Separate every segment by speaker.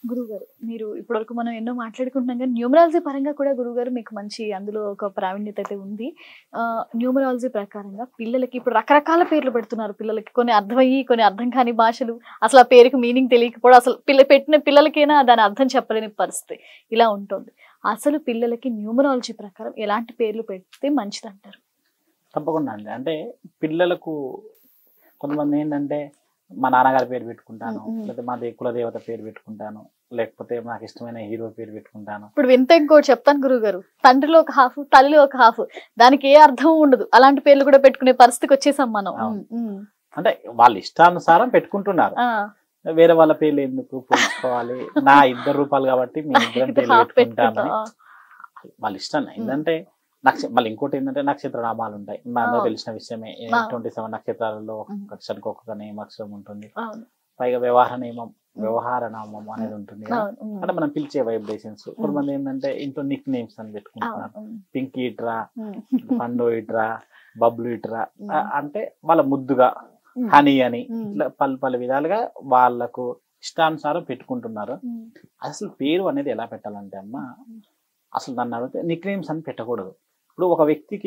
Speaker 1: గురుగారు మీరు ఇప్పటివరకు మనం ఎన్నో మాట్లాడుకుంటున్నాం కానీ న్యూమరాలజీ పరంగా కూడా గురుగారు మీకు మంచి అందులో ఒక ప్రావీణ్యత అయితే ఉంది న్యూమరాలజీ ప్రకారంగా పిల్లలకి ఇప్పుడు రకరకాల పేర్లు పెడుతున్నారు పిల్లలకి కొన్ని అర్థమయ్యి కొన్ని అర్థం కాని భాషలు అసలు ఆ పేరుకి మీనింగ్ తెలియకపోవడం అసలు పిల్ల పెట్టిన పిల్లలకైనా దాని అర్థం చెప్పలేని పరిస్థితి ఇలా ఉంటుంది అసలు పిల్లలకి న్యూమరాలజీ ప్రకారం ఎలాంటి పేర్లు పెడితే మంచిది అంటారు
Speaker 2: తప్పకుండా అండి అంటే పిల్లలకు కొంతమంది ఏంటంటే మా నాన్నగారి పేరు పెట్టుకుంటాను
Speaker 1: మ్మ్.
Speaker 2: లేకపోతే మా దే- కులదేవత పేరు పెట్టుకుంటాను లేకపోతే నాకు ఇష్టమైన హీరో పేరు పెట్టుకుంటాను
Speaker 1: ఇప్పుడు వింత ఇంకోటి చెప్తాను గురుగారు తండ్రిలో ఒక హాఫ్ తల్లిలో ఒక హాఫ్ దానికి ఏ అర్థం ఉండదు అలాంటి పేర్లు కూడా పెట్టుకునే పరిస్థితికి వచ్చేసాం మనం
Speaker 2: అవును.
Speaker 1: ఉమ్, ఉమ్.
Speaker 2: అంటే వాళ్ళ ఇష్టానుసారం పెట్టుకుంటున్నారు
Speaker 1: ఆ,
Speaker 2: వేరే వాళ్ళ పేర్లు ఎందుకు పోల్చుకోవాలి నా ఇద్దరు రూపాయలు కాబట్టి మీ ఇద్దరం
Speaker 1: ఇది
Speaker 2: పేర్లు
Speaker 1: హాఫ్
Speaker 2: పెట్టుకుంటామని
Speaker 1: పెట్టుకుంటా
Speaker 2: వాళ్ళ ఇష్టం ఏంటంటే నక్ష మళ్ళీ ఇంకోటి ఏంటంటే నక్షత్ర నామాలు ఉంటాయి మా అందరూ
Speaker 1: అవును.
Speaker 2: తెలిసిన విషయమే
Speaker 1: అవును.
Speaker 2: ట్వంటీ సెవెన్ నక్షత్రాలలో
Speaker 1: మ్మ్.
Speaker 2: ఒక అక్షరానికి ఒక్కొక్క నియమ అక్షరం ఉంటుంది
Speaker 1: అవును
Speaker 2: పైగా వ్యవహార నియమం వ్యవహార నామం అనేది ఉంటుంది కదా.
Speaker 1: అవును ఉమ్.
Speaker 2: అంటే మనం పిలిచే వైబ్రేషన్స్ కొంతమంది ఏంటంటే ఇంట్లో నిక్ నేమ్స్ అని పెట్టుకుంటున్నారు
Speaker 1: అవును, ఉమ్,
Speaker 2: పింకీ ఇట్రా
Speaker 1: ఉమ్,
Speaker 2: పండు ఇట్రా బబ్లు ఇట్రా
Speaker 1: ఉమ్.
Speaker 2: ఆ, అంటే వాళ్ళ ముద్దుగా
Speaker 1: ఉమ్,
Speaker 2: హనీ అని
Speaker 1: ఉమ్.
Speaker 2: ఇట్లా పలు పలు విధాలుగా వాళ్ళకు ఇష్టానుసారం పెట్టుకుంటున్నారు
Speaker 1: ఉమ్,
Speaker 2: అసలు పేరు అనేది ఎలా పెట్టాలంటే అమ్మ అసలు నన్ను అడిగితే నిక్ నేమ్స్ అని పెట్టకూడదు ఇప్పుడు ఒక వ్యక్తికి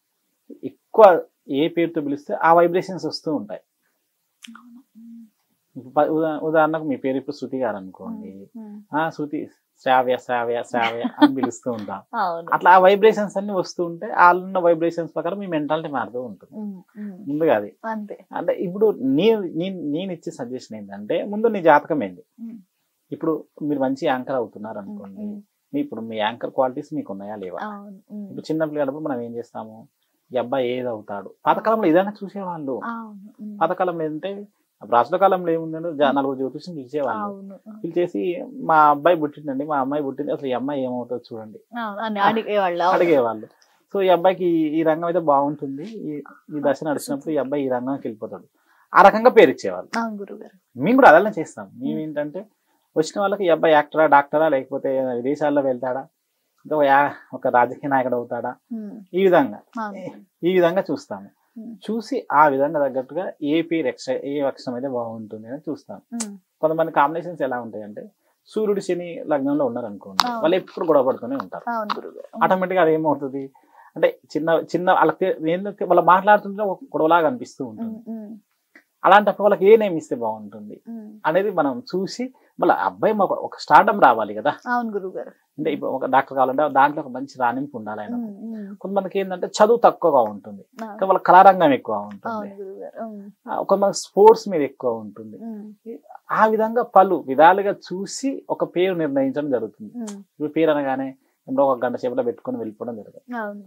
Speaker 2: ఎక్కువ ఏ పేరుతో పిలిస్తే ఆ వైబ్రేషన్స్ వస్తూ ఉంటాయి
Speaker 1: అవును, ఉమ్,
Speaker 2: ఇప్పుడు ప- ఉదా- ఉదాహరణకు మీ పేరు ఇప్పుడు శృతి గారు అనుకోండి
Speaker 1: ఉమ్,
Speaker 2: ఆ శృతి శ్రావ్య శ్రావ్య శ్రావ్య అని పిలుస్తూ ఉంటాం
Speaker 1: అవును
Speaker 2: అట్లా ఆ వైబ్రేషన్స్ అన్ని వస్తూ ఉంటే వాళ్ళున్న వైబ్రేషన్స్ ప్రకారం మీ మెంటాలిటీ మారుతూ ఉంటుంది
Speaker 1: ఉమ్, ఉమ్,
Speaker 2: ముందుగా అది
Speaker 1: అంతే
Speaker 2: అంటే ఇప్పుడు నీ నీ- నేను ఇచ్చే సజెషన్ ఏంటంటే ముందు నీ జాతకం ఏంది
Speaker 1: ఉమ్,
Speaker 2: ఇప్పుడు మీరు మంచి యాంకర్ అవుతున్నారు అనుకోండి
Speaker 1: ఉమ్,
Speaker 2: మీ ఇప్పుడు మీ యాంకర్ క్వాలిటీస్ మీకు ఉన్నాయా లేవా
Speaker 1: అవును ఉమ్,
Speaker 2: ఇప్పుడు చిన్న పిల్లలప్పుడు మనం ఏం చేస్తాము ఈ అబ్బాయి ఏది అవుతాడు పాతకాలంలో ఏదైనా చూసేవాళ్ళు
Speaker 1: అవును ఉమ్,
Speaker 2: పాతకాలంలో ఏంటంటే ప్రాచీన కాలంలో ఏముందంటే జా- నలుగురు జ్యోతిషం పిలిచేవాళ్ళు
Speaker 1: అవును ఉమ్,
Speaker 2: పిలిచేసి మా అబ్బాయి పుట్టిండండి మా అమ్మాయి పుట్టింది అసలు ఈ అమ్మాయి ఏమవుతుందో చూడండి
Speaker 1: అవును అని అడిగేవాళ్ళు అవును.
Speaker 2: అడిగేవాళ్ళు సో ఈ అబ్బాయికి ఈ- ఈ రంగం అయితే బాగుంటుంది ఈ ఈ దశ నడిచినప్పుడు ఈ అబ్బాయి ఈ రంగంకి వెళ్ళిపోతాడు ఆ రకంగా పేరు ఇచ్చేవాళ్ళు
Speaker 1: అవును గురుగారు
Speaker 2: మేము కూడా అలానే చేస్తాం మేము ఏంటంటే వచ్చిన వాళ్ళకి ఈ అబ్బాయి యాక్టరా డాక్టరా లేకపోతే విదేశాల్లో వెళ్తాడా ఇంకా ఒక యా- ఒక రాజకీయ నాయకుడు అవుతాడా
Speaker 1: ఉమ్,
Speaker 2: ఈ విధంగా
Speaker 1: అవును
Speaker 2: ఈ విధంగా చూస్తాము
Speaker 1: ఉమ్,
Speaker 2: చూసి ఆ విధంగా తగ్గట్టుగా ఏ పేరు ఎక్స్ట్రా ఏ అక్షరం అయితే బాగుంటుంది అని చూస్తాం
Speaker 1: ఉమ్,
Speaker 2: కొంతమంది కాంబినేషన్స్ ఎలా ఉంటాయంటే సూర్యుడు శని లగ్నంలో ఉన్నారు అనుకోండి
Speaker 1: అవును.
Speaker 2: వాళ్ళు ఎప్పుడు గొడవ పడుతూనే ఉంటారు
Speaker 1: అవును గురుగారు ఉమ్,
Speaker 2: ఆటోమేటిక్గా అది ఏమవుతుంది అంటే చిన్న చిన్న వాళ్ళకి ఏంటంటే వాళ్ళు మాట్లాడుతుంటే ఒక గొడవలాగా అనిపిస్తూ ఉంటుంది
Speaker 1: ఉమ్, ఉమ్,
Speaker 2: అలాంటప్పుడు వాళ్ళకి ఏ నేమ్ ఇస్తే బాగుంటుంది
Speaker 1: ఉమ్,
Speaker 2: అనేది మనం చూసి మళ్ళీ ఆ అబ్బాయి మాకు ఒక స్టార్డమ్ రావాలి కదా
Speaker 1: అవును గురుగారు
Speaker 2: అంటే ఇప్పుడు ఒక డాక్టర్ కావాలంటే దాంట్లో ఒక మంచి రాణింపు ఉండాలి ఆయన
Speaker 1: ఉమ్, ఉమ్,
Speaker 2: కొంతమందికి ఏంటంటే చదువు తక్కువగా ఉంటుంది
Speaker 1: అవును.
Speaker 2: కానీ వాళ్ళ కళారంగం ఎక్కువ ఉంటుంది
Speaker 1: అవును గురుగారు ఉమ్,
Speaker 2: ఆ, కొంతమంది స్పోర్ట్స్ మీద ఎక్కువ ఉంటుంది
Speaker 1: ఉమ్,
Speaker 2: ఆ విధంగా పలు విధాలుగా చూసి ఒక పేరు నిర్ణయించడం జరుగుతుంది
Speaker 1: ఉమ్,
Speaker 2: ఇప్పుడు పేరు అనగానే ఎప్పుడో ఒక గంట సేపట్లో పెట్టుకొని వెళ్ళిపోవడం జరుగుతుంది
Speaker 1: అవును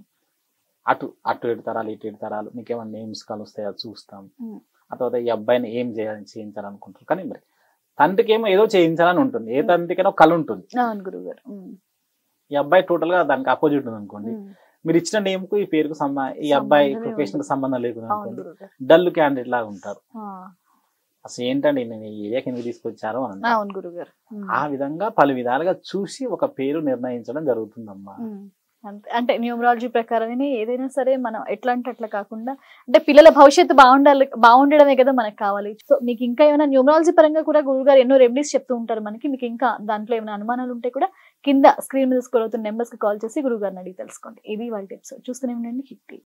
Speaker 2: అటు అటు ఏడు తరాలు ఇటు ఏడు తరాలు మీకు ఏమైనా నేమ్స్ కలుస్తాయో చూస్తాం
Speaker 1: ఉమ్,
Speaker 2: ఆ తర్వాత ఈ అబ్బాయిని ఏం చేయాలని చేయించాలనుకుంటారు కానీ మరి తండ్రికి ఏమో ఏదో చేయించాలని ఉంటుంది ఏ తండ్రికైనా ఒక కళ ఉంటుంది
Speaker 1: అవును గురుగారు ఉమ్,
Speaker 2: ఈ అబ్బాయి టోటల్ గా దానికి అపోజిట్ ఉంది అనుకోండి
Speaker 1: ఉమ్,
Speaker 2: మీరు ఇచ్చిన నేమ్ కు ఈ పేరుకు సంబ ఈ అబ్బాయి
Speaker 1: సంబంధమే
Speaker 2: ప్రొఫెషన్ కి
Speaker 1: ఉండదు.
Speaker 2: సంబంధం లేకుండా
Speaker 1: అవును
Speaker 2: అనుకోండి
Speaker 1: గురుగారు
Speaker 2: డల్ క్యాండిడేట్ లాగా ఉంటారు
Speaker 1: ఆ,
Speaker 2: అసలు ఏంటండి నేను ఈ ఏరియాకి ఎందుకు తీసుకొచ్చారు అని అంటారు.
Speaker 1: అవును గురుగారు ఉమ్,
Speaker 2: ఆ విధంగా పలు విధాలుగా చూసి ఒక పేరు నిర్ణయించడం జరుగుతుందమ్మా
Speaker 1: ఉమ్, అంతే అంటే న్యూమరాలజీ ప్రకారమే ఏదైనా సరే మనం ఎట్లా అంటే అట్లా కాకుండా అంటే పిల్లల భవిష్యత్తు బాగుండాలి బాగుండడమే కదా మనకు కావాలి సో మీకు ఇంకా ఏమైనా న్యూమరాలజీ పరంగా కూడా గురువు గారు ఎన్నో రెమెడీస్ చెప్తూ ఉంటారు మనకి మీకు ఇంకా దాంట్లో ఏమైనా అనుమానాలు ఉంటే కూడా కింద స్క్రీన్ మీద స్కోర్ అవుతున్న నెంబర్స్ కి కాల్ చేసి గురువు గారిని అడిగి తెలుసుకోండి ఇది వాళ్ళ టిప్స్ చూస్తూనే ఉండండి హిట్